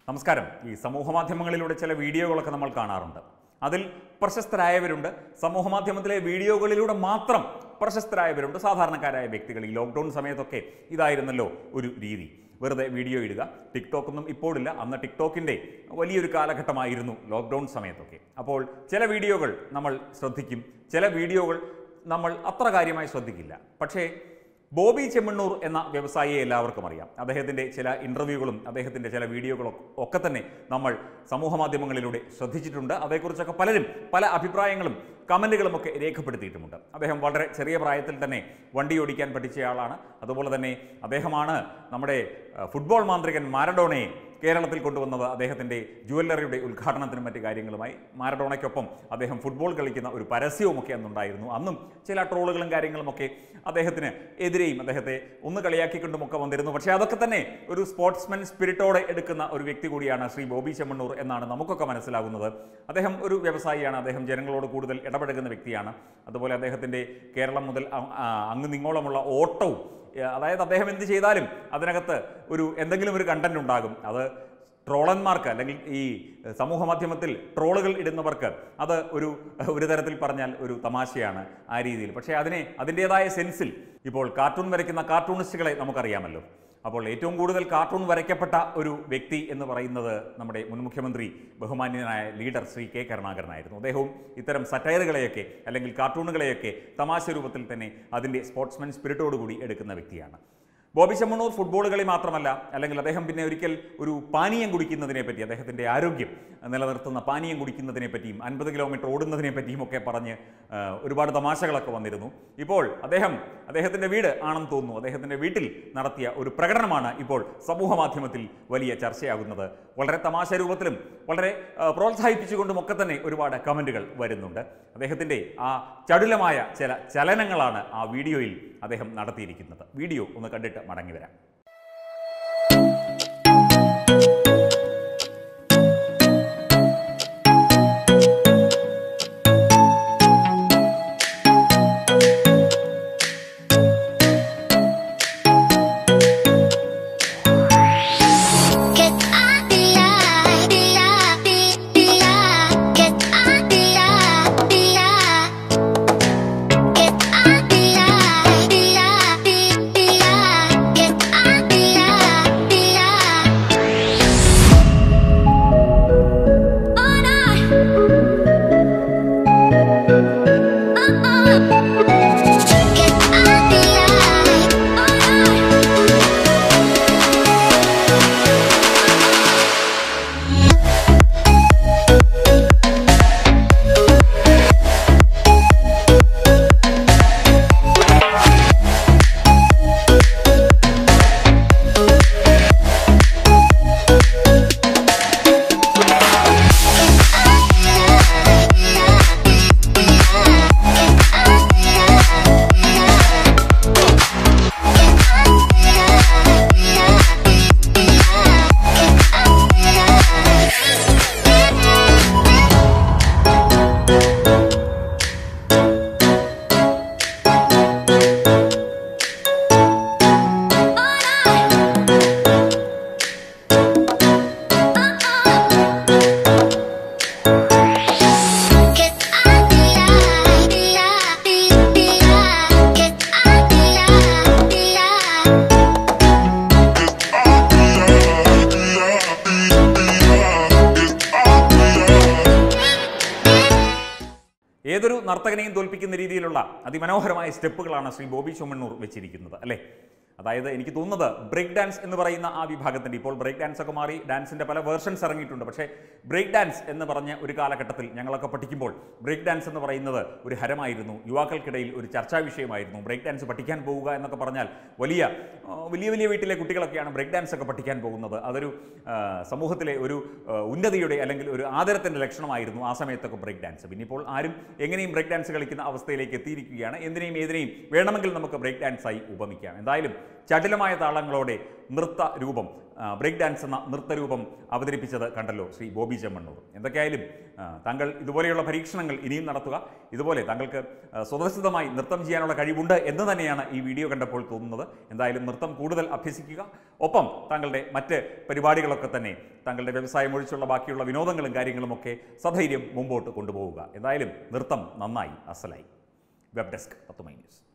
നമസ്കാരം ഈ സമൂഹ മാധ്യമങ്ങളിലൂടെ ചില വീഡിയോകളൊക്കെ നമ്മൾ കാണാറുണ്ട് അതിൽ പ്രശസ്തരായവരുണ്ട് സമൂഹ മാധ്യമത്തിലെ വീഡിയോകളിലൂടെ മാത്രം പ്രശസ്തരായവരുണ്ട് സാധാരണക്കാരായ വ്യക്തികൾ ഈ ലോക്ക്ഡൗൺ സമയത്തൊക്കെ ഇതായിരുന്നല്ലോ ഒരു രീതി വെറുതെ വീഡിയോ ഇടുക ടിക്ടോക്കൊന്നും ഇപ്പോഴില്ല അന്ന് ടിക്ടോക്കിൻ്റെ വലിയൊരു കാലഘട്ടമായിരുന്നു ലോക്ക്ഡൗൺ സമയത്തൊക്കെ അപ്പോൾ ചില വീഡിയോകൾ നമ്മൾ ശ്രദ്ധിക്കും ചില വീഡിയോകൾ നമ്മൾ അത്ര കാര്യമായി ശ്രദ്ധിക്കില്ല പക്ഷേ ബോബി ചെമ്മണ്ണൂർ എന്ന വ്യവസായിയെ എല്ലാവർക്കും അറിയാം അദ്ദേഹത്തിൻ്റെ ചില ഇൻ്റർവ്യൂകളും അദ്ദേഹത്തിൻ്റെ ചില വീഡിയോകളും ഒക്കെ തന്നെ നമ്മൾ സമൂഹ മാധ്യമങ്ങളിലൂടെ ശ്രദ്ധിച്ചിട്ടുണ്ട് അതേക്കുറിച്ചൊക്കെ പലരും പല അഭിപ്രായങ്ങളും കമൻറ്റുകളും ഒക്കെ രേഖപ്പെടുത്തിയിട്ടുമുണ്ട് അദ്ദേഹം വളരെ ചെറിയ പ്രായത്തിൽ തന്നെ വണ്ടി ഓടിക്കാൻ പഠിച്ചയാളാണ് അതുപോലെ തന്നെ അദ്ദേഹമാണ് നമ്മുടെ അഹ്, ഫുട്ബോൾ മാന്ത്രികൻ മാരഡോണയെ കേരളത്തിൽ കൊണ്ടുവന്നത് അദ്ദേഹത്തിൻ്റെ ജുവല്ലറിയുടെ ഉദ്ഘാടനത്തിനും മറ്റു കാര്യങ്ങളുമായി മാരഡോണയ്ക്കൊപ്പം അദ്ദേഹം ഫുട്ബോൾ കളിക്കുന്ന ഒരു പരസ്യവുമൊക്കെ അന്നുണ്ടായിരുന്നു അന്നും ചില ട്രോളുകളും കാര്യങ്ങളുമൊക്കെ അദ്ദേഹത്തിന് എതിരെയും അദ്ദേഹത്തെ ഒന്ന് കളിയാക്കിക്കൊണ്ടുമൊക്കെ വന്നിരുന്നു പക്ഷേ അതൊക്കെ തന്നെ ഒരു സ്പോർട്സ്മാൻ സ്പിരിറ്റോടെ എടുക്കുന്ന ഒരു വ്യക്തി കൂടിയാണ് ശ്രീ ബോബി ചെമ്മണ്ണൂർ എന്നാണ് നമുക്കൊക്കെ മനസ്സിലാകുന്നത് അദ്ദേഹം ഒരു വ്യവസായിയാണ് അദ്ദേഹം ജനങ്ങളോട് കൂടുതൽ ഇടപെടുന്ന വ്യക്തിയാണ് അതുപോലെ അദ്ദേഹത്തിൻ്റെ കേരളം മുതൽ അ- ആ, അങ്ങ് നിങ്ങോളമുള്ള ഓട്ടവും ഏ, അതായത് അദ്ദേഹം എന്ത് ചെയ്താലും അതിനകത്ത് ഒരു എന്തെങ്കിലും ഒരു കണ്ടന്റ് ഉണ്ടാകും അത് ട്രോളന്മാർക്ക് അല്ലെങ്കിൽ ഈ സമൂഹ മാധ്യമത്തിൽ ട്രോളുകൾ ഇടുന്നവർക്ക് അത് ഒരു ഒരു തരത്തിൽ പറഞ്ഞാൽ ഒരു തമാശയാണ് ആ രീതിയിൽ പക്ഷേ അതിനെ അതിൻ്റെതായ സെൻസിൽ ഇപ്പോൾ കാർട്ടൂൺ വരയ്ക്കുന്ന കാർട്ടൂണിസ്റ്റുകളെ നമുക്കറിയാമല്ലോ അപ്പോൾ ഏറ്റവും കൂടുതൽ കാർട്ടൂൺ വരയ്ക്കപ്പെട്ട ഒരു വ്യക്തി എന്ന് പറയുന്നത് നമ്മുടെ മുൻ മുഖ്യമന്ത്രി ബഹുമാന്യനായ ലീഡർ ശ്രീ കെ കരുണാകരനായിരുന്നു അദ്ദേഹവും ഇത്തരം സറ്റയറുകളെയൊക്കെ അല്ലെങ്കിൽ കാർട്ടൂണുകളെയൊക്കെ തമാശ രൂപത്തിൽ തന്നെ അതിൻ്റെ സ്പോർട്സ്മാൻ സ്പിരിറ്റോടുകൂടി എടുക്കുന്ന വ്യക്തിയാണ് ബോബി ചെമ്മണ്ണൂർ ഫുട്ബോൾ കളി മാത്രമല്ല അല്ലെങ്കിൽ അദ്ദേഹം പിന്നെ ഒരിക്കൽ ഒരു പാനീയം കുടിക്കുന്നതിനെ പറ്റി അദ്ദേഹത്തിൻ്റെ ആരോഗ്യം നിലനിർത്തുന്ന പാനീയം കുടിക്കുന്നതിനെ പറ്റിയും അൻപത് കിലോമീറ്റർ ഓടുന്നതിനെ പറ്റിയും ഒക്കെ പറഞ്ഞ് ആ, ഒരുപാട് തമാശകളൊക്കെ വന്നിരുന്നു ഇപ്പോൾ അദ്ദേഹം അദ്ദേഹത്തിൻ്റെ വീട് ആണെന്ന് തോന്നുന്നു അദ്ദേഹത്തിൻ്റെ വീട്ടിൽ നടത്തിയ ഒരു പ്രകടനമാണ് ഇപ്പോൾ സമൂഹ മാധ്യമത്തിൽ വലിയ ചർച്ചയാകുന്നത് വളരെ തമാശ രൂപത്തിലും വളരെ ആ, പ്രോത്സാഹിപ്പിച്ചുകൊണ്ടും ഒക്കെ തന്നെ ഒരുപാട് കമൻറ്റുകൾ വരുന്നുണ്ട് അദ്ദേഹത്തിൻ്റെ ആ ചടുലമായ ചില ചലനങ്ങളാണ് ആ വീഡിയോയിൽ അദ്ദേഹം നടത്തിയിരിക്കുന്നത് വീഡിയോ ഒന്ന് കണ്ടിട്ട് മടങ്ങി വരാം Get out the eye, the eye, the the eye. Get out the eye, the eye. Get out the eye, the eye, the the eye. Get out the eye, the eye. Oh no. Uh-uh. Get out the eye, oh no. Get out the eye, the eye, the the eye. Get out the eye, the eye. ഏതൊരു നർത്തകനെയും തോൽപ്പിക്കുന്ന രീതിയിലുള്ള അതിമനോഹരമായ സ്റ്റെപ്പുകളാണ് ശ്രീ ബോബി ചുമണ്ണൂർ വെച്ചിരിക്കുന്നത് അല്ലേ അതായത് എനിക്ക് തോന്നുന്നത് break dance എന്ന് പറയുന്ന ആ വിഭാഗത്തിൻ്റെ ഇപ്പോൾ ബ്രേക്ക് ഡാൻസ് ഒക്കെ മാറി ഡാൻസിൻ്റെ പല വേർഷൻസ് ഇറങ്ങിയിട്ടുണ്ട് പക്ഷേ ബ്രേക്ക് ഡാൻസ് എന്ന് പറഞ്ഞ ഒരു കാലഘട്ടത്തിൽ ഞങ്ങളൊക്കെ പഠിക്കുമ്പോൾ ബ്രേക്ക് ഡാൻസ് എന്ന് പറയുന്നത് ഒരു ഹരമായിരുന്നു യുവാക്കൾക്കിടയിൽ ഒരു ചർച്ചാ വിഷയമായിരുന്നു ബ്രേക്ക് ഡാൻസ് പഠിക്കാൻ പോവുക എന്നൊക്കെ പറഞ്ഞാൽ വലിയ ആ, വലിയ വലിയ വീട്ടിലെ കുട്ടികളൊക്കെയാണ് ബ്രേക്ക് ഡാൻസ് ഒക്കെ പഠിക്കാൻ പോകുന്നത് അതൊരു ആ, സമൂഹത്തിലെ ഒരു ആ, ഉന്നതിയുടെ അല്ലെങ്കിൽ ഒരു ആദരത്തിൻ്റെ ലക്ഷണമായിരുന്നു ആ സമയത്തൊക്കെ ബ്രേക്ക് ഡാൻസ് പിന്നെ ഇപ്പോൾ ആരും എങ്ങനെയും ബ്രേക്ക് ഡാൻസ് കളിക്കുന്ന അവസ്ഥയിലേക്ക് എത്തിയിരിക്കുകയാണ് എന്തിനേയും ഏതിനേയും വേണമെങ്കിൽ നമുക്ക് ബ്രേക്ക് ഡാൻസായി ഉപമിക്കാം എന്തായാലും ചടുലമായ താളങ്ങളോടെ നൃത്ത രൂപം ആ, ബ്രേക്ക് ഡാൻസ് എന്ന നൃത്തരൂപം അവതരിപ്പിച്ചത് കണ്ടല്ലോ ശ്രീ ബോബി ചെമ്മണ്ണൂർ എന്തൊക്കെയായാലും ആ, താങ്കൾ ഇതുപോലെയുള്ള പരീക്ഷണങ്ങൾ ഇനിയും നടത്തുക ഇതുപോലെ താങ്കൾക്ക് ആ, സ്വതസിദ്ധമായി നൃത്തം ചെയ്യാനുള്ള കഴിവുണ്ട് എന്ന് തന്നെയാണ് ഈ വീഡിയോ കണ്ടപ്പോൾ തോന്നുന്നത് എന്തായാലും നൃത്തം കൂടുതൽ അഭ്യസിക്കുക ഒപ്പം താങ്കളുടെ മറ്റ് പരിപാടികളൊക്കെ തന്നെ താങ്കളുടെ വ്യവസായം ഒഴിച്ചുള്ള ബാക്കിയുള്ള വിനോദങ്ങളും കാര്യങ്ങളുമൊക്കെ സധൈര്യം മുമ്പോട്ട് കൊണ്ടുപോവുക എന്തായാലും നൃത്തം നന്നായി അസലായി വെബ് ഡെസ്ക് പത്തുമൈ ന്യൂസ്